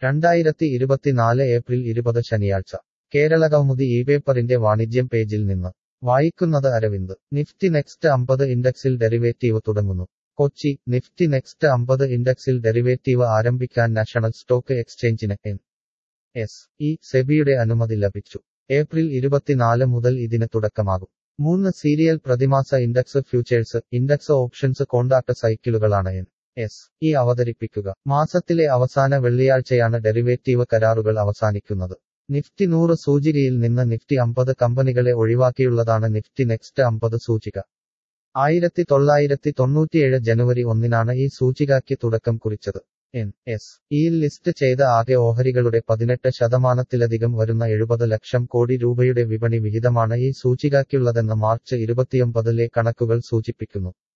രണ്ടായിരത്തി ഇരുപത്തിനാല് ഏപ്രിൽ ഇരുപത് ശനിയാഴ്ച കേരളകൗമുദി ഈ പേപ്പറിന്റെ വാണിജ്യം പേജിൽ നിന്ന് വായിക്കുന്നത് അരവിന്ദ് നിഫ്റ്റി നെക്സ്റ്റ് അമ്പത് ഇൻഡെക്സിൽ ഡെറിവേറ്റീവ് തുടങ്ങുന്നു കൊച്ചി നിഫ്റ്റി നെക്സ്റ്റ് അമ്പത് ഇൻഡെക്സിൽ ഡെറിവേറ്റീവ് ആരംഭിക്കാൻ നാഷണൽ സ്റ്റോക്ക് എക്സ്ചേഞ്ചിന് എൻ എസ് ഇ സെബിയുടെ അനുമതി ലഭിച്ചു ഏപ്രിൽ ഇരുപത്തിനാല് മുതൽ ഇതിന് തുടക്കമാകും മൂന്ന് സീരിയൽ പ്രതിമാസ index futures index options contract സൈക്കിളുകളാണ് എൻ എസ് ഇ അവതരിപ്പിക്കുക മാസത്തിലെ അവസാന വെള്ളിയാഴ്ചയാണ് ഡെറിവേറ്റീവ് കരാറുകൾ അവസാനിക്കുന്നത് നിഫ്റ്റി നൂറ് സൂചികയിൽ നിന്ന് നിഫ്റ്റി അമ്പത് കമ്പനികളെ ഒഴിവാക്കിയുള്ളതാണ് നിഫ്റ്റി നെക്സ്റ്റ് അമ്പത് സൂചിക ആയിരത്തി തൊള്ളായിരത്തി തൊണ്ണൂറ്റിയേഴ് ജനുവരി ഒന്നിനാണ് ഈ സൂചികയ്ക്ക് തുടക്കം കുറിച്ചത് എൻ എസ് ഇയിൽ ലിസ്റ്റ് ചെയ്ത ആകെ ഓഹരികളുടെ പതിനെട്ട് ശതമാനത്തിലധികം വരുന്ന എഴുപത് ലക്ഷം കോടി രൂപയുടെ വിപണി വിഹിതമാണ് ഈ സൂചികയ്ക്കുള്ളതെന്ന് മാർച്ച് ഇരുപത്തിയൊമ്പതിലെ കണക്കുകൾ സൂചിപ്പിക്കുന്നു